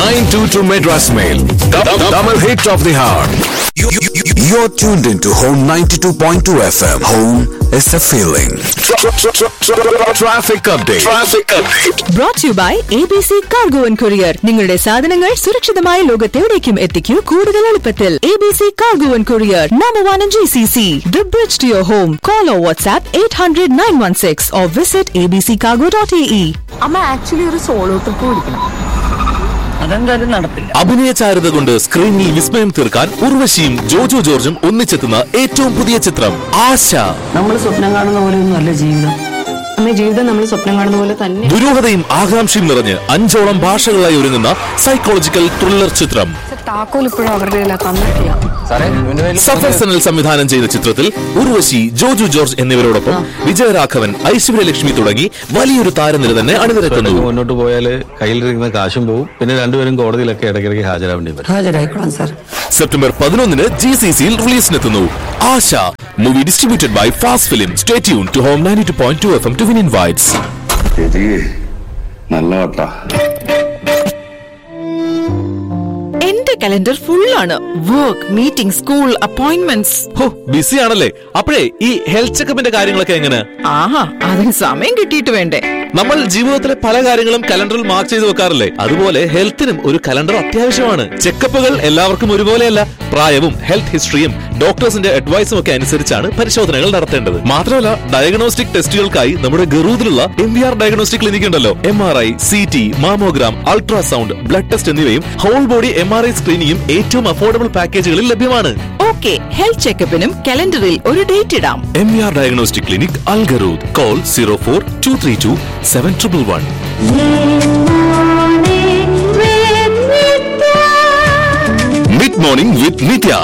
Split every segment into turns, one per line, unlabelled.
922 Madras Mail. Double hit of the hour.
You're tuned into Home 92.2 FM. Home is a feeling.
Traffic update. Traffic update.
Brought to you by ABC Cargo and Courier. നിങ്ങളുടെ സാധനങ്ങൾ സുരക്ഷിതമായ ലോകത്തെവിടേക്കും എത്തിക്കൂ കൂടുതൽ എളുപ്പത്തിൽ ABC Cargo and Courier, number one in GCC. The bridge to your home. Call or WhatsApp 800-916 or visit abccargo.ae.
അമ്മ actually ഒരു solo trip പിടിക്കണം
അതെന്തായാലും നടത്തില്ല
അഭിനയ ചാരുത കൊണ്ട് സ്ക്രീനിൽ വിസ്മയം തീർക്കാൻ ഉർവശിയും ജോജോ ജോർജും ഒന്നിച്ചെത്തുന്ന ഏറ്റവും പുതിയ ചിത്രം ആശ
നമ്മൾ സ്വപ്നം കാണുന്ന പോലെയൊന്നും അല്ല ജീവിതം
അമ്മ ജീവിതം നമ്മൾ സ്വപ്നം കാണുന്ന പോലെ തന്നെ
ദുരൂഹതയും ആകാംക്ഷയും നിറഞ്ഞ് അഞ്ചോളം ഭാഷകളായി ഒരുങ്ങുന്ന സൈക്കോളജിക്കൽ ത്രില്ലർ ചിത്രം
താക്കോൽ ഇപ്പോഴും അവരുടെ കയ്യിലാ തന്നിട്ടില്ല
സഫർ സനൽ സംവിധാനം ചെയ്ത ചിത്രത്തിൽ ഉർവശി ജോജു ജോർജ് എന്നിവരോടൊപ്പം വിജയരാഘവൻ ഐശ്വര്യലക്ഷ്മി തുടങ്ങി വലിയൊരു താരനിര തന്നെ അണിനിരക്കുന്നു
മുന്നോട്ട് പോയാൽ കയ്യിലിരിക്കുന്ന കാശും പോവും പിന്നെ രണ്ടുപേരും കോടതിയിലൊക്കെ ഇടയ്ക്കിടയ്ക്ക് ഹാജരാവേണ്ടി വരും
ഹാജരായിക്കോളാം സാർ
സെപ്റ്റംബർ പതിനൊന്നിന് ജി സി സിയിൽ റിലീസിനെത്തുന്നു Asha movie distributed by fast film stay tune to home ninety two point two F M to win invites
ചേച്ചി നല്ല വട്ടാ
എന്റെ കലണ്ടർ ഫുൾ ആണ് വർക്ക് മീറ്റിംഗ് സ്കൂൾ അപ്പോയിന്റ്മെന്റ്സ്
ഹോ ബിസി ആണല്ലേ അപ്പോഴേ ഈ ഹെൽത്ത് ചെക്കപ്പിന്റെ കാര്യങ്ങളൊക്കെ എങ്ങനെ
ആഹാ അതിന് സമയം കിട്ടിയിട്ട് വേണ്ടേ
നമ്മൾ ജീവിതത്തിലെ പല കാര്യങ്ങളും കലണ്ടറിൽ മാർക്ക് ചെയ്ത് വെക്കാറില്ലേ അതുപോലെ ഹെൽത്തിനും ഒരു കലണ്ടർ അത്യാവശ്യമാണ് ചെക്കപ്പുകൾ എല്ലാവർക്കും ഒരുപോലെയല്ല പ്രായവും ഹെൽത്ത് ഹിസ്റ്ററിയും ഡോക്ടേഴ്സിന്റെ അഡ്വൈസും ഒക്കെ അനുസരിച്ചാണ് പരിശോധനകൾ നടത്തേണ്ടത് മാത്രമല്ല ഡയഗ്നോസ്റ്റിക് ടെസ്റ്റുകൾക്കായി നമ്മുടെ ഗറൂദിലുള്ള M V R diagnostic clinic ഉണ്ടല്ലോ M R I C T mammogram ultrasound blood test എന്നിവയും whole body M R I സ്ക്രീനിങ്ങും ഏറ്റവും അഫോർഡബിൾ പാക്കേജുകളിൽ ലഭ്യമാണ്
ഓക്കെ ഹെൽത്ത് ചെക്കപ്പിനും കലണ്ടറിൽ ഒരു ഡേറ്റ് ഇടാം
M V R diagnostic clinic Al Garhoud call zero four two three two seven triple one mid morning with Nithya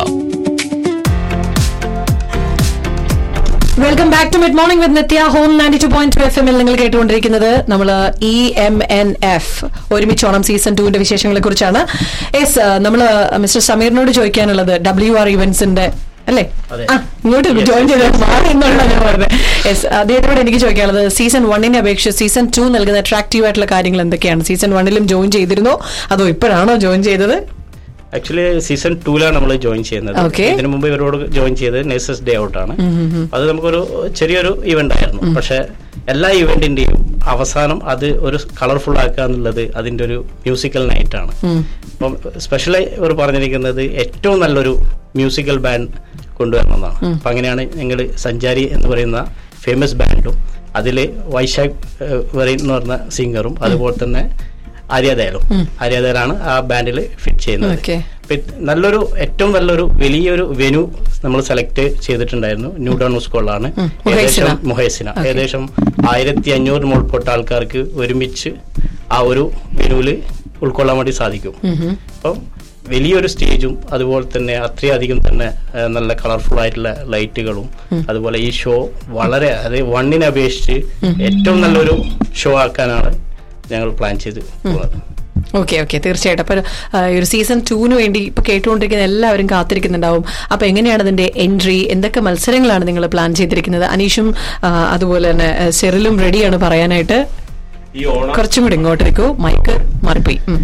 welcome back to mid morning with Nithya home ninety two point two F എമ്മിൽ നിങ്ങൾ കേട്ടുകൊണ്ടിരിക്കുന്നത് നമ്മൾ E M N F ഒരുമിച്ചോണം season ടുവിന്റെ വിശേഷങ്ങളെ കുറിച്ചാണ് yes നമ്മൾ mister സമീറിനോട് ചോദിക്കാനുള്ളത് ഡബ്ല്യു ആർ ഇവന്റ്സിന്റെ അല്ലേ ആ ഇങ്ങോട്ട് ജോയിൻ ചെയ്ത് മാറി എന്നുള്ളതാണ് ഞാൻ പറഞ്ഞത് യെസ് അദ്ദേഹത്തോട് എനിക്ക് ചോദിക്കാനുള്ളത് സീസൺ വണ്ണിനെ അപേക്ഷിച്ച് സീസൺ ടു നൽകുന്ന അട്രാക്റ്റീവ് ആയിട്ടുള്ള കാര്യങ്ങൾ എന്തൊക്കെയാണ് സീസൺ വണ്ണിലും ജോയിൻ ചെയ്തിരുന്നോ അതോ ഇപ്പോഴാണോ ജോയിൻ ചെയ്തത്
ആക്ച്വലി സീസൺ ടൂലാണ് നമ്മൾ ജോയിൻ ചെയ്യുന്നത്
Okay.
ഇതിനു മുമ്പ് ഇവരോട് ജോയിൻ ചെയ്തത് നേഴ്സസ് ഡേ ഔട്ട് ആണ് അത് നമുക്കൊരു ചെറിയൊരു ഇവന്റ് ആയിരുന്നു പക്ഷെ എല്ലാ ഇവന്റിന്റെയും അവസാനം അത് ഒരു കളർഫുൾ ആക്കുക എന്നുള്ളത് അതിന്റെ ഒരു മ്യൂസിക്കൽ നൈറ്റ് ആണ് അപ്പം സ്പെഷ്യലായി ഇവർ പറഞ്ഞിരിക്കുന്നത് ഏറ്റവും നല്ലൊരു മ്യൂസിക്കൽ ബാൻഡ് കൊണ്ടുവരണമെന്നാണ് അപ്പൊ അങ്ങനെയാണ് ഞങ്ങൾ സഞ്ചാരി എന്ന് പറയുന്ന ഫേമസ് ബാൻഡും അതിൽ വൈശാഖ് ഏഹ്, വരൈൻ എന്ന് പറഞ്ഞ സിംഗറും അതുപോലെ തന്നെ ആര്യാദയാലും ആര്യാദയാലാണ് ആ ബാൻഡിൽ ഫിറ്റ് ചെയ്യുന്നത്
Okay.
അപ്പൊ ഇത് നല്ലൊരു ഏറ്റവും നല്ലൊരു വലിയൊരു വെനു നമ്മൾ സെലക്ട് ചെയ്തിട്ടുണ്ടായിരുന്നു ന്യൂ ഡൗൺ സ്കൂളിലാണ്
മുഹൈസിന.
ഏകദേശം മുഹൈസിന ഏകദേശം ആയിരത്തി അഞ്ഞൂറ് മുൾപ്പെട്ട ആൾക്കാർക്ക് ഒരുമിച്ച് ആ ഒരു വെനുവിൽ ഉൾക്കൊള്ളാൻ വേണ്ടി സാധിക്കും അപ്പം വലിയൊരു സ്റ്റേജും അതുപോലെ തന്നെ അത്രയധികം തന്നെ ആ, നല്ല കളർഫുൾ ആയിട്ടുള്ള ലൈറ്റുകളും അതുപോലെ ഈ ഷോ വളരെ അതായത് വണ്ണിനെ അപേക്ഷിച്ച് ഏറ്റവും നല്ലൊരു ഷോ ആക്കാനാണ് ഞങ്ങൾ പ്ലാൻ ചെയ്ത് പോകുന്നത്
ഓക്കെ ഓക്കെ തീർച്ചയായിട്ടും അപ്പൊ ആ, ഈ ഒരു സീസൺ ടൂവിന് വേണ്ടി ഇപ്പൊ കേട്ടുകൊണ്ടിരിക്കുന്ന എല്ലാവരും കാത്തിരിക്കുന്നുണ്ടാവും അപ്പൊ എങ്ങനെയാണ് അതിന്റെ എൻട്രി എന്തൊക്കെ മത്സരങ്ങളാണ് നിങ്ങൾ പ്ലാൻ ചെയ്തിരിക്കുന്നത് അനീഷും ആ, അതുപോലെ തന്നെ ആ, സെറിലും റെഡിയാണ് പറയാനായിട്ട്
ഈ ഓണ
കുറച്ചും കൂടി ഇങ്ങോട്ടേക്കോ മൈക്ക് മാറിപ്പോയി ഉം.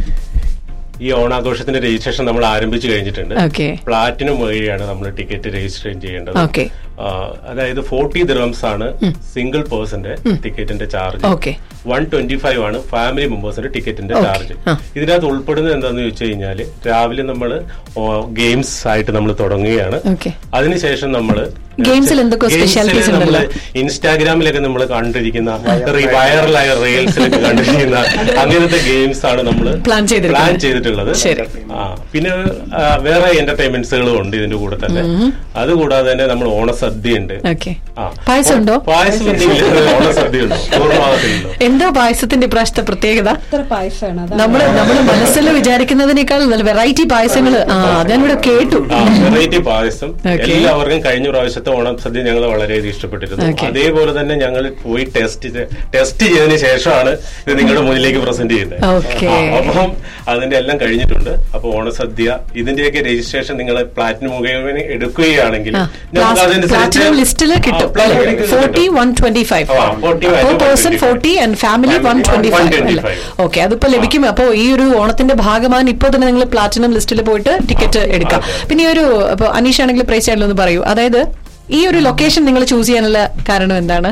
ഈ ഓണാഘോഷത്തിന്റെ രജിസ്ട്രേഷൻ നമ്മൾ ആരംഭിച്ചു കഴിഞ്ഞിട്ടുണ്ട്
Okay.
പ്ലാറ്റിനം വഴിയാണ് നമ്മൾ ടിക്കറ്റ് രജിസ്റ്റർ ചെയ്യേണ്ടത്
Okay.
ആ, അതായത് ഫോർട്ടി ദിറംസ് ആണ് സിംഗിൾ പേഴ്സന്റെ ടിക്കറ്റിന്റെ ചാർജ്
Okay.
വൺ ട്വന്റി ഫൈവ് ആണ് ഫാമിലി മെമ്പേഴ്സിന്റെ ടിക്കറ്റിന്റെ
Okay.
ചാർജ്
ആ.
ഇതിനകത്ത് ഉൾപ്പെടുന്നത് എന്താന്ന് ചോദിച്ചു കഴിഞ്ഞാല് രാവിലെ നമ്മൾ ഗെയിംസ് ആയിട്ട് നമ്മൾ തുടങ്ങുകയാണ്
Okay.
അതിനുശേഷം നമ്മൾ
ഗെയിംസിൽ എന്തൊക്കെ specialities ഉണ്ടല്ലോ?
ഇൻസ്റ്റാഗ്രാമിലൊക്കെ നമ്മൾ കണ്ടിരിക്കുന്ന വൈറലായ റീൽസിലൊക്കെ കണ്ടിരിക്കുന്ന അങ്ങനത്തെ ഗെയിംസ് ആണ് നമ്മൾ
Plan ചെയ്തിരിക്കുന്നത്.
പ്ലാൻ ചെയ്തിട്ടുള്ളത്
ശരി.
ആ പിന്നെ ആ, വേറെ എന്റർടൈൻമെന്റ്സുകളും ഉണ്ട് ഇതിന്റെ കൂടെ തന്നെ അതുകൂടാതെ തന്നെ നമ്മൾ ഓണസദ്യ ഉണ്ട്
ഓക്കെ പായസം ഉണ്ടോ
പായസം ഓണസദ്യ ഉണ്ടോ പൂർണ്ണമാകത്തില്ലല്ലോ
എന്താ പായസത്തിന്റെ ഇപ്രാവശ്യത്തെ പ്രത്യേകത നമ്മള് നമ്മള് മനസ്സിൽ വിചാരിക്കുന്നതിനേക്കാൾ നല്ല വെറൈറ്റി പായസങ്ങൾ ആ അത് ഞാനിവിടെ കേട്ടു
ആ വെറൈറ്റി പായസം
Okay.
എല്ലാവർക്കും കഴിഞ്ഞ പ്രാവശ്യത്തെ അവിടുത്തെ ഓണം സദ്യ ഞങ്ങൾ വളരെയധികം ഇഷ്ടപ്പെട്ടിരുന്നു
Okay.
അതേപോലെ തന്നെ ഞങ്ങൾ പോയി ടെസ്റ്റ് ടെസ്റ്റ് ചെയ്തതിന് ശേഷമാണ് ഇത് നിങ്ങളുടെ മുന്നിലേക്ക് പ്രസന്റ് ചെയ്യുന്നത്
Okay.
ആ, അപ്പം അതിന്റെ എല്ലാം കഴിഞ്ഞിട്ടുണ്ട് അപ്പൊ ഓണസദ്യ ഇതിന്റെയൊക്കെ രജിസ്ട്രേഷൻ നിങ്ങൾ പ്ലാറ്റിനം മുഖേന എടുക്കുകയാണെങ്കിൽ നമുക്ക് അതനുസരിച്ച്
പ്ലാറ്റിനം ലിസ്റ്റിൽ കിട്ടും
ആ, platinum list ൽ
ഫോർട്ടി
കിട്ടും.
വൺ ട്വന്റി ഫൈവ്
ആ, 40
per person
125.
Forty and family one twenty five അല്ലേ
125.
ഓക്കെ അതിപ്പോ ലഭിക്കും അപ്പോ ഈ ഒരു ഓണത്തിന്റെ ഭാഗമാണ് ഇപ്പോൾ തന്നെ നിങ്ങൾ പ്ലാറ്റിനം ലിസ്റ്റിൽ പോയിട്ട് ടിക്കറ്റ് എടുക്കാം പിന്നെ ഈ ഒരു ഇപ്പൊ അനീഷ് ആണെങ്കിൽ പ്രൈസ് ആയിട്ടുള്ള ഒന്ന് പറയൂ അതായത് ഈ ഒരു ലൊക്കേഷൻ നിങ്ങൾ ചൂസ് ചെയ്യാനുള്ള കാരണം എന്താണ്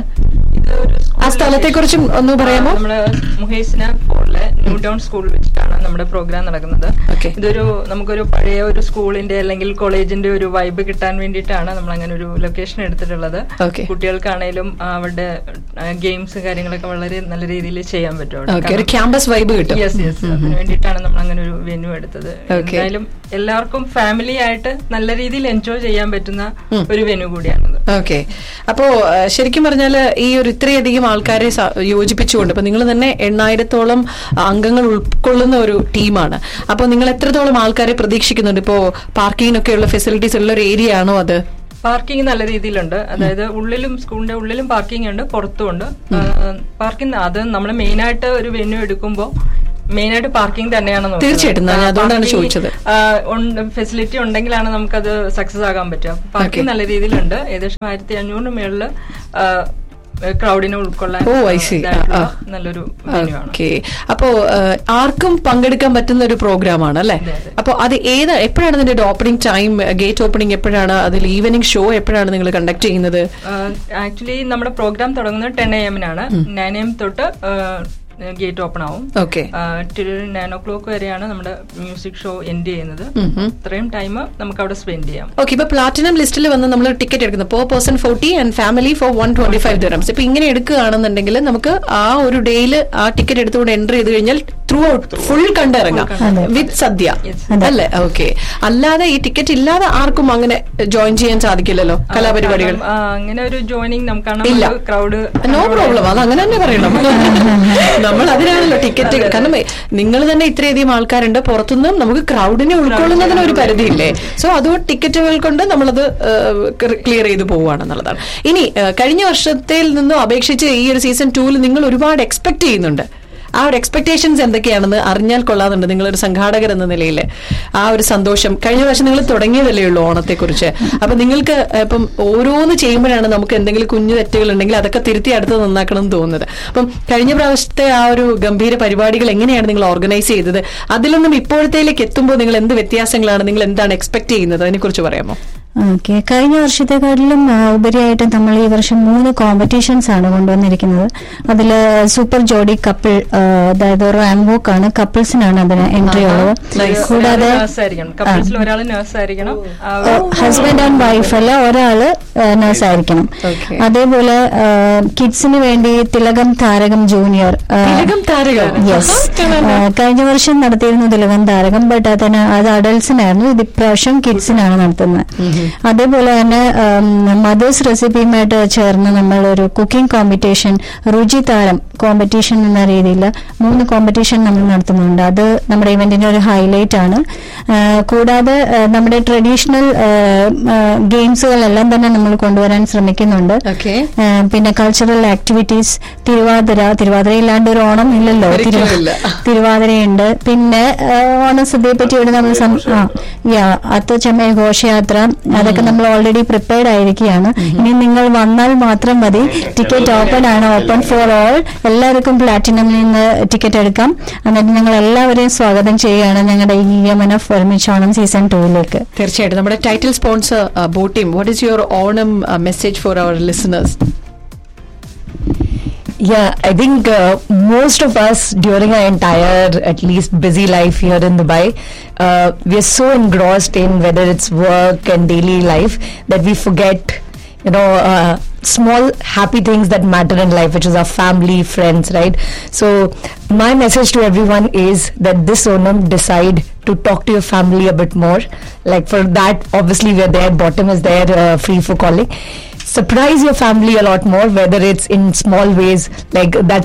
ആ സ്ഥലത്തെ കുറിച്ചും ഒന്ന് പറയാമോ
നമ്മുടെ മുഹേസിന ഫോറിലെ ന്യൂ ടൗൺ സ്കൂൾ വെച്ചിട്ടാണ് നമ്മുടെ പ്രോഗ്രാം നടക്കുന്നത് ഇതൊരു നമുക്കൊരു പഴയ ഒരു സ്കൂളിന്റെ അല്ലെങ്കിൽ കോളേജിന്റെ ഒരു വൈബ് കിട്ടാൻ വേണ്ടിയിട്ടാണ് നമ്മൾ അങ്ങനെ ഒരു ലൊക്കേഷൻ എടുത്തിട്ടുള്ളത്
Okay.
കുട്ടികൾക്കാണേലും അവരുടെ ഗെയിംസ് കാര്യങ്ങളൊക്കെ വളരെ നല്ല രീതിയിൽ ചെയ്യാൻ പറ്റും അവിടെ.
Okay, ഒരു
കാരണം-
campus vibe കിട്ടും.
Yes, yes.
ഉം, ഉം.
അതിന് വേണ്ടിയിട്ടാണ് നമ്മൾ അങ്ങനെ ഒരു വെന്യൂ എടുത്തത്
Okay.
എന്തായാലും എല്ലാവർക്കും ഫാമിലി ആയിട്ട് നല്ല രീതിയിൽ എൻജോയ് ചെയ്യാൻ പറ്റുന്ന
ഉം.
ഒരു വെന്യൂ കൂടിയാണത്
ഓക്കെ അപ്പോ ആ, ശരിക്കും പറഞ്ഞാൽ ഈ ഒരു ഇത്രയധികം ആൾക്കാരെ സ- യോജിപ്പിച്ചുകൊണ്ട് ഇപ്പൊ നിങ്ങൾ തന്നെ എണ്ണായിരത്തോളം അംഗങ്ങൾ ഉൾക്കൊള്ളുന്ന ഒരു ടീമാണ് അപ്പോൾ നിങ്ങൾ എത്രത്തോളം ആൾക്കാരെ പ്രതീക്ഷിക്കുന്നുണ്ട് ഇപ്പോ പാർക്കിങ്ങിനൊക്കെയുള്ള ഫെസിലിറ്റീസ് ഉള്ള ഒരു ഏരിയ ആണോ അത്
പാർക്കിംഗ് നല്ല രീതിയിലുണ്ട് അതായത് ഉള്ളിലും സ്കൂളിന്റെ ഉള്ളിലും പാർക്കിംഗ് ഉണ്ട് പുറത്തും ഉണ്ട് പാർക്കിംഗ് അത് നമ്മൾ മെയിൻ ആയിട്ട് ഒരു വെന്യൂ എടുക്കുമ്പോൾ മെയിൻ ആയിട്ട് പാർക്കിംഗ് തന്നെയാണ് നോക്കുന്നത്.
തീർച്ചയായിട്ടും, ഞാൻ
ആ,
അതുകൊണ്ടാണ്
parking,
ചോദിച്ചത്.
ആ, ഉണ്ട് ഫെസിലിറ്റി ഉണ്ടെങ്കിലാണ് നമുക്കത് സക്സസ് ആകാൻ പറ്റുക പാർക്കിംഗ് നല്ല രീതിയിലുണ്ട് ഏകദേശം ആയിരത്തി അഞ്ഞൂറിന് മേളില് ക്രൗഡിനെ ഉൾക്കൊള്ളാൻ
ഓ ഐ സി
ഇതായിട്ടുള്ള നല്ലൊരു വെന്യൂ ആണ്
ഓക്കെ അപ്പോ ആ, ആർക്കും പങ്കെടുക്കാൻ പറ്റുന്ന ഒരു പ്രോഗ്രാം ആണ് അല്ലെ അപ്പോ അത് ഏത് എപ്പോഴാണ് ഇതിന്റെ ഓപ്പണിംഗ് ടൈം ഗേറ്റ് ഓപ്പണിംഗ് എപ്പോഴാണ് അതിൽ ഈവനിങ് ഷോ എപ്പോഴാണ് നിങ്ങൾ കണ്ടക്ട് ചെയ്യുന്നത്
ആക്ച്വലി നമ്മുടെ പ്രോഗ്രാം തുടങ്ങുന്നത് ടെൻ എ എമ്മിനാണ് നയൻ എം തൊട്ട് ഗേറ്റ് ഓപ്പൺ ആവും
okay
till nine o'clock വരെയാണ് നമ്മുടെ മ്യൂസിക് ഷോ എൻഡ് ചെയ്യുന്നത്
ഉം ഉം.
ഇത്രയും ടൈം നമുക്ക് അവിടെ സ്പെൻഡ് ചെയ്യാം
ഓക്കെ ഇപ്പൊ പ്ലാറ്റിനം ലിസ്റ്റിൽ വന്ന് നമ്മൾ ടിക്കറ്റ് എടുക്കുന്നത് per person forty and family for one twenty five dirhams ഇപ്പൊ ഇങ്ങനെ എടുക്കുകയാണെന്നുണ്ടെങ്കിൽ നമുക്ക് ആ ഒരു ഡേയിൽ ആ ടിക്കറ്റ് എടുത്തുകൊണ്ട് എൻ്റർ ചെയ്ത് കഴിഞ്ഞാൽ ത്രൂ ഔട്ട് ഫുൾ കണ്ടിറങ്ങാം വിത്ത് സദ്യ അല്ലേ ഓക്കെ അല്ലാതെ ഈ ടിക്കറ്റ് ഇല്ലാതെ ആർക്കും അങ്ങനെ ജോയിൻ ചെയ്യാൻ സാധിക്കില്ലല്ലോ കലാപരിപാടികൾ
കാരണം, ആ, അങ്ങനെ ഒരു ജോയിനിങ് നമുക്ക്
ഇല്ല.
ക്രൗഡ്
നോ പ്രോബ്ലം അത് അങ്ങനെ തന്നെ പറയണം നമ്മൾ അതിനാണല്ലോ ടിക്കറ്റ് കാരണം നിങ്ങൾ തന്നെ ഇത്രയധികം ആൾക്കാരുണ്ട് പുറത്തുനിന്നും നമുക്ക് ക്രൗഡിനെ ഉൾക്കൊള്ളുന്നതിന് ഒരു പരിധിയില്ലേ സോ അതുകൊണ്ട് ടിക്കറ്റുകൾ കൊണ്ട് നമ്മളത് ക്ലിയർ ചെയ്ത് പോവുകയാണെന്നുള്ളതാണ് ഇനി ആ, കഴിഞ്ഞ വർഷത്തിൽ നിന്നും അപേക്ഷിച്ച് ഈ ഒരു സീസൺ ടൂവിൽ നിങ്ങൾ ഒരുപാട് എക്സ്പെക്ട് ചെയ്യുന്നുണ്ട് ആ ഒരു എക്സ്പെക്ടേഷൻസ് എന്തൊക്കെയാണെന്ന് അറിഞ്ഞാൽ കൊള്ളാതുണ്ട് നിങ്ങളൊരു സംഘാടകർ എന്ന നിലയിൽ ആ ഒരു സന്തോഷം കഴിഞ്ഞ പ്രാവശ്യം നിങ്ങൾ തുടങ്ങിയതല്ലേ ഉള്ളൂ ഓണത്തെക്കുറിച്ച് അപ്പൊ നിങ്ങൾക്ക് ഇപ്പം ഓരോന്ന് ചെയ്യുമ്പോഴാണ് നമുക്ക് എന്തെങ്കിലും കുഞ്ഞു തെറ്റുകൾ ഉണ്ടെങ്കിൽ അതൊക്കെ തിരുത്തി അടുത്ത് നന്നാക്കണം എന്ന് തോന്നുന്നത് അപ്പം കഴിഞ്ഞ പ്രാവശ്യത്തെ ആ ഒരു ഗംഭീര പരിപാടികൾ എങ്ങനെയാണ് നിങ്ങൾ ഓർഗനൈസ് ചെയ്തത് അതിൽ നിന്നും ഇപ്പോഴത്തേലേക്ക് എത്തുമ്പോൾ നിങ്ങൾ എന്ത് വ്യത്യാസങ്ങളാണ് നിങ്ങൾ എന്താണ് എക്സ്പെക്ട് ചെയ്യുന്നത് അതിനെക്കുറിച്ച് പറയാമോ
ഓക്കെ കഴിഞ്ഞ വർഷത്തെക്കാട്ടിലും ആ, ഉപരിയായിട്ട് നമ്മൾ ഈ വർഷം മൂന്ന് കോമ്പറ്റീഷൻസ് ആണ് കൊണ്ടുവന്നിരിക്കുന്നത് അതിൽ സൂപ്പർ ജോഡി കപ്പിൾ അതായത് റാംബോക്ക് ആണ് കപ്പിൾസിനാണ് അതിന് എൻട്രി ഉള്ളത് കൂടാതെ
നഴ്സ് ആയിരിക്കണം കപ്പിൾസിൽ ഒരാൾ നഴ്സ് ആയിരിക്കണം ആ,
ഹസ്ബൻഡ് ആൻഡ് വൈഫ് അല്ല ഒരാള് നഴ്സ് ആയിരിക്കണം അതേപോലെ കിഡ്സിന് വേണ്ടി തിലകം താരകം ജൂനിയർ
തിലകം താരകം?
യെസ് കഴിഞ്ഞ വർഷം നടത്തിയിരുന്നു തിലകം താരകം ബട്ട് അതിന് അത് അഡൽസിനായിരുന്നു ഇത് ഇപ്രാവശ്യം കിഡ്സിനാണ് നടത്തുന്നത് അതേപോലെ തന്നെ മദേഴ്സ് റെസിപ്പിയുമായിട്ട് ചേർന്ന് നമ്മൾ ഒരു കുക്കിംഗ് കോമ്പറ്റീഷൻ രുചി താരം കോമ്പറ്റീഷൻ എന്ന രീതിയിൽ മൂന്ന് കോമ്പറ്റീഷൻ നമ്മൾ നടത്തുന്നുണ്ട് അത് നമ്മുടെ ഇവന്റിന്റെ ഒരു ഹൈലൈറ്റ് ആണ് ആ, കൂടാതെ ആ, നമ്മുടെ ട്രഡീഷണൽ ഗെയിംസുകളെല്ലാം തന്നെ നമ്മൾ കൊണ്ടുവരാൻ ശ്രമിക്കുന്നുണ്ട് ആ, പിന്നെ കൾച്ചറൽ ആക്ടിവിറ്റീസ് തിരുവാതിര തിരുവാതിര ഇല്ലാണ്ട് ഒരു ഓണം ഇല്ലല്ലോ തിരു-
ഒരിക്കലുമില്ല.
തിരുവാതിരയുണ്ട് പിന്നെ ആ, ഓണസദ്യയെ പറ്റി ഇവിടെ നമ്മൾ സം- ആ, യാ അത്തച്ചമയ ഘോഷയാത്ര അതൊക്കെ നമ്മൾ ഓൾറെഡി പ്രിപ്പയർഡ് ആയിരിക്കുകയാണ് ഇനി നിങ്ങൾ വന്നാൽ മാത്രം മതി ടിക്കറ്റ് ഓപ്പൺ ആണ് ഓപ്പൺ ഫോർ ഓൾ എല്ലാവർക്കും പ്ലാറ്റിനമിൽ നിന്ന് ടിക്കറ്റ് എടുക്കാം എന്നിട്ട് ഞങ്ങൾ എല്ലാവരെയും സ്വാഗതം ചെയ്യുകയാണ് ഞങ്ങളുടെ ഈ യമന ഒരുമിച്ചോണം സീസൺ ടൂവിലേക്ക്
തീർച്ചയായിട്ടും നമ്മുടെ title sponsor Botim what is your Onam message for our listeners
Yeah, I think uh, most of us during our entire, at least busy life here in Dubai, uh, we are so engrossed in whether it's work and daily life that we forget, you know, uh, small happy things that matter in life, which is our family, friends, right? So, my message to everyone is that this Onam decide to talk to your family a bit more. Like for that, obviously, we're there. Bottom is there, uh, free for calling surprise your family a lot more whether it's in small ways like that's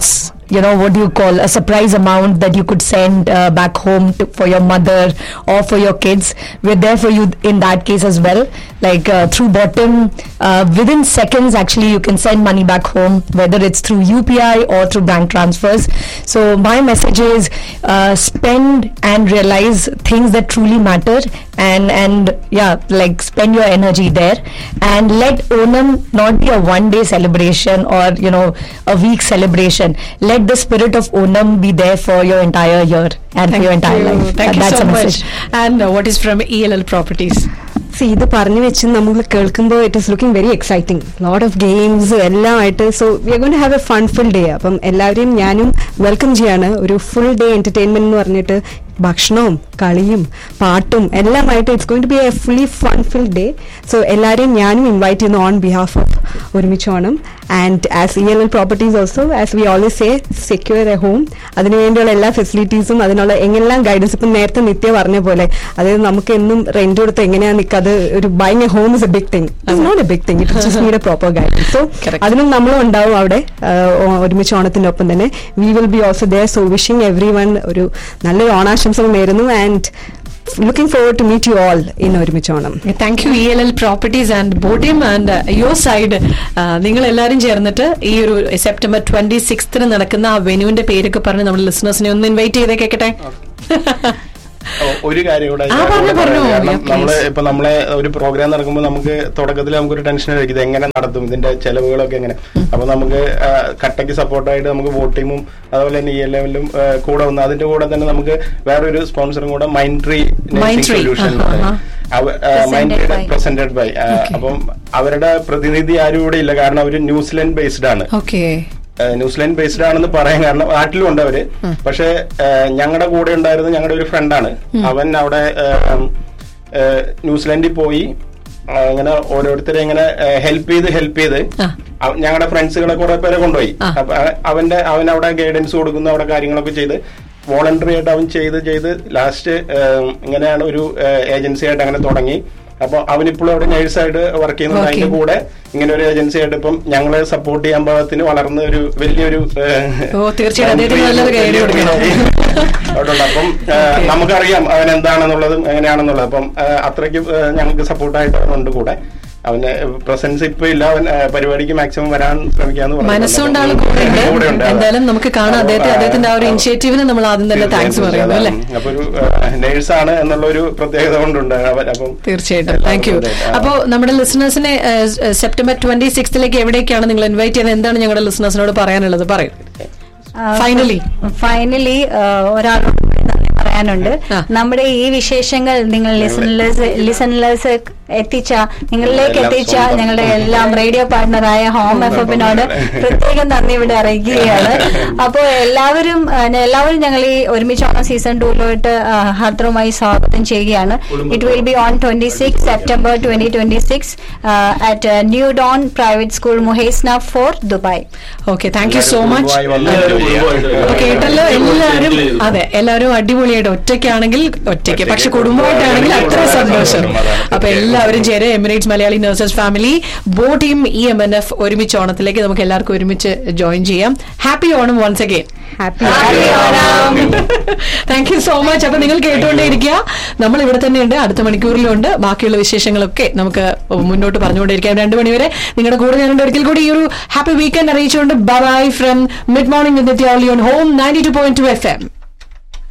you know what do you call a surprise amount that you could send uh, back home to, for your mother or for your kids we're there for you in that case as well like uh, through bottom uh, within seconds actually you can send money back home whether it's through upi or through bank transfers so my message is uh, spend and realize things that truly matter and and yeah like spend your energy there and let onam not be a one day celebration or you know a week celebration let the spirit of onam be there for your entire year and for your entire life
Thank you
that's
so
a
much.
message
And uh, what is from ELL Properties?
See ഇത് പറഞ്ഞു വെച്ച് നമ്മൾ കേൾക്കുമ്പോൾ it is looking very exciting lot of games എല്ലാം ആയിട്ട് so we are gonna have a fun full day അപ്പം എല്ലാവരെയും ഞാനും വെൽക്കം ചെയ്യാണ് ഒരു ഫുൾ ഡേ എന്റർടൈൻമെന്റ് എന്ന് പറഞ്ഞിട്ട് ഭക്ഷണവും കളിയും പാട്ടും എല്ലാമായിട്ട് it's going to be a fully fun fill day so എല്ലാവരെയും ഞാനും ഇൻവൈറ്റ് ചെയ്യുന്നു on behalf of Orumichu Onam and as E L L properties also as we always say secure a home അതിനുവേണ്ടിയുള്ള എല്ലാ ഫെസിലിറ്റീസും അതിനുള്ള എങ്ങനെല്ലാം ഗൈഡൻസ് ഇപ്പം നേരത്തെ നിത്യ പറഞ്ഞ പോലെ അതായത് നമുക്ക് എന്നും റെന്റ് കൊടുത്ത് എങ്ങനെയാ നിൽക്കുക അത് ഒരു buying a home is a big thing it's not a big thing it just need a proper guidance so അതിനും നമ്മളും ഉണ്ടാവും അവിടെ ആ, ഓ- ഒരുമിച്ച് ഓണത്തിന്റെ ഒപ്പം തന്നെ we will be also there so wishing everyone ഒരു നല്ലൊരു ഓണാശംസകൾ നേരുന്നു and looking forward to meet you all in Orumichu Onam
thank you E L L properties and Botim and your side നിങ്ങൾ എല്ലാവരും ചേർന്നിട്ട് ഈ ഒരു സെപ്റ്റംബർ ട്വന്റി സിക്സ്ത്തിന് നടക്കുന്ന ആ വെനുവിന്റെ പേരൊക്കെ പറഞ്ഞ് നമ്മുടെ ലിസണേഴ്സിനെ ഒന്ന് ഇൻവൈറ്റ് ചെയ്തേ കേക്കട്ടെ
ഓ, ഒരു കാര്യം കൂടെ
ആ,
ഞാൻ
പറഞ്ഞോ,
ഇവിടെ
പറഞ്ഞോ.
പറയാം. കാരണം
Yeah, please.
നമ്മള് ഇപ്പൊ നമ്മളെ ഒരു പ്രോഗ്രാം നടക്കുമ്പോൾ നമുക്ക് തുടക്കത്തിൽ നമുക്കൊരു ടെൻഷൻ ആയിരിക്കും ഇത് എങ്ങനെ നടത്തും ഇതിന്റെ ചെലവുകളൊക്കെ എങ്ങനെ അപ്പൊ നമുക്ക് ആ, കട്ടയ്ക്ക് സപ്പോർട്ടായിട്ട് നമുക്ക് വോട്ട് ടീമും അതുപോലെ തന്നെ ഈ ലെവലിലും കൂടെ വന്നു അതിന്റെ കൂടെ തന്നെ നമുക്ക് വേറൊരു സ്പോൺസറും കൂടെ മൈൻഡ് ട്രീ
Mindtree.
സൊല്യൂഷൻ
ആഹാ,
മൈൻഡ് പ്രസന്റഡ് ബൈ അപ്പം അവരുടെ പ്രതിനിധി ആരും ഇവിടെ ഇല്ല കാരണം അവര് ന്യൂസിലൻഡ് ബേസ്ഡ് ആണ്
ഓക്കെ
ഏഹ് ന്യൂസിലാൻഡ് ബേസ്ഡ് ആണെന്ന് പറയാൻ കാരണം നാട്ടിലും ഉണ്ട് അവര് പക്ഷെ ഞങ്ങളുടെ കൂടെ ഉണ്ടായിരുന്ന ഞങ്ങളുടെ ഒരു ഫ്രണ്ടാണ് അവൻ അവിടെ ഏഹ്, ഏഹ്, ന്യൂസിലാൻഡിൽ പോയി ആ, ഇങ്ങനെ ഓരോരുത്തരെ ഇങ്ങനെ ഹെൽപ്പ് ചെയ്ത് ഹെൽപ്പ് ചെയ്ത് ഞങ്ങളുടെ ഫ്രണ്ട്സുകളെ കുറെ പേരെ കൊണ്ടുപോയി അപ്പൊ അ- അവന്റെ അവൻ അവിടെ ഗൈഡൻസ് കൊടുക്കുന്നു അവിടെ കാര്യങ്ങളൊക്കെ ചെയ്ത് വോളണ്ടറി ആയിട്ട് അവൻ ചെയ്ത് ചെയ്ത് ലാസ്റ്റ് ഇങ്ങനെയാണ് ഒരു ഏജൻസി ആയിട്ട് അങ്ങനെ തുടങ്ങി അപ്പൊ അവനിപ്പോഴും അവിടെ നഴ്സായിട്ട് വർക്ക് ചെയ്യുന്നുണ്ട്
Okay.
അതിന്റെ കൂടെ ഇങ്ങനെ ഒരു ഏജൻസി ആയിട്ട് ഇപ്പം ഞങ്ങളെ സപ്പോർട്ട് ചെയ്യാൻ പാകത്തിന് വളർന്ന ഒരു വലിയൊരു ഏഹ്,
ഓ തീർച്ചയായും അദ്ദേഹത്തിന് നല്ലൊരു ഗൈഡ് കൊടുക്കണം
അവിടെയുണ്ട്. അപ്പം ഏഹ്, നമുക്കറിയാം അവൻ എന്താണെന്നുള്ളതും എങ്ങനെയാണെന്നുള്ളത് അപ്പം ഏഹ്, അത്രയ്ക്ക് ഏഹ്, ഞങ്ങൾക്ക് സപ്പോർട്ടായിട്ട് ഉണ്ട് കൂടെ അവന് പ്രസൻസ് ഇപ്പൊ ഇല്ല അവൻ ഏഹ്, പരിപാടിക്ക് മാക്സിമം വരാൻ ശ്രമിക്കാന്ന് പറഞ്ഞിട്ടുണ്ട്.
മനസ്സുകൊണ്ട് ആൾ
അപ്പം
കൂടെ
കൂടെ
ഉണ്ട്
ഉണ്ട് അതെ.
എന്തായാലും നമുക്ക് കാണാം അദ്ദേഹത്തെ അദ്ദേഹത്തിന്റെ ആ ഒരു ഇനിഷ്യേറ്റീവിന് നമ്മൾ ആദ്യം തന്നെ താങ്ക്സ് പറയുന്നു അല്ലേ
അപ്പൊ ഒരു നേഴ്സാണ് എന്നുള്ള ഒരു പ്രത്യേകത കൊണ്ടുണ്ട് അവൻ അപ്പം
തീർച്ചയായിട്ടും താങ്ക് യു
ആ.
അപ്പോ നമ്മുടെ ലിസണേഴ്സിനെ സെപ്റ്റംബർ ട്വന്റി സിക്സ്ത്തിലേക്ക് എവിടേക്കാണ് നിങ്ങൾ ഇൻവൈറ്റ് ചെയ്യുന്നത് എന്താണ് ഞങ്ങളുടെ ലിസണേഴ്സിനോട് പറയാനുള്ളത് പറയൂ Finally.
ഫൈനലി ഒരാളോട് കൂടി നന്ദി പറയാനുണ്ട് നമ്മുടെ ഈ വിശേഷങ്ങൾ നിങ്ങൾ ലിസണേഴ്സ് ലിസണേഴ്സ് എത്തിച്ച നിങ്ങളിലേക്ക്
എല്ലാം
എത്തിച്ച
സ്വന്തം.
ഞങ്ങളുടെ എല്ലാം റേഡിയോ പാർട്ണറായ ഹോം എഫ് എഫിനോട് പ്രത്യേകം നന്ദി ഇവിടെ അറിയിക്കുകയാണ് അപ്പോൾ എല്ലാവരും ആ, എല്ലാവരും ഞങ്ങൾ ഈ ഒരുമിച്ച് ഓണം സീസൺ ടൂലോട്ട് ഹാർദ്രമായി സ്വാഗതം ചെയ്യുകയാണ് it will be on twenty six September twenty twenty six at new dawn private school Muhaisnah four Dubai
okay thank you so much
Dubai വന്ന്
അപ്പൊ കേട്ടല്ലോ എല്ലാവരും അതെ എല്ലാവരും അടിപൊളിയായിട്ട് ഒറ്റയ്ക്കാണെങ്കിൽ ഒറ്റയ്ക്ക് പക്ഷെ കുടുംബമായിട്ടാണെങ്കിൽ അത്ര സന്തോഷം അപ്പൊ എല്ലാവരും ചേരെ എമിറേറ്റ്സ് മലയാളി നഴ്സസ് ഫാമിലി ബോ team E M N F Orumichu ഓണത്തിലേക്ക് നമുക്ക് എല്ലാവർക്കും ഒരുമിച്ച് ജോയിൻ ചെയ്യാം happy Onam once again thank you so much അപ്പൊ നിങ്ങൾ കേട്ടുകൊണ്ടേയിരിക്കുക നമ്മൾ ഇവിടെ തന്നെ ഉണ്ട് അടുത്ത മണിക്കൂറിലുണ്ട് ബാക്കിയുള്ള വിശേഷങ്ങളൊക്കെ നമുക്ക് മുന്നോട്ട് പറഞ്ഞുകൊണ്ടിരിക്കാം രണ്ടു മണിവരെ നിങ്ങളുടെ കൂടെ ഞാനുണ്ട് ഒരിക്കൽ കൂടി ഈ ഒരു ഹാപ്പി വീക്കെൻഡ് അറിയിച്ചുകൊണ്ട് bye from mid morning with only on home ninety two point two F M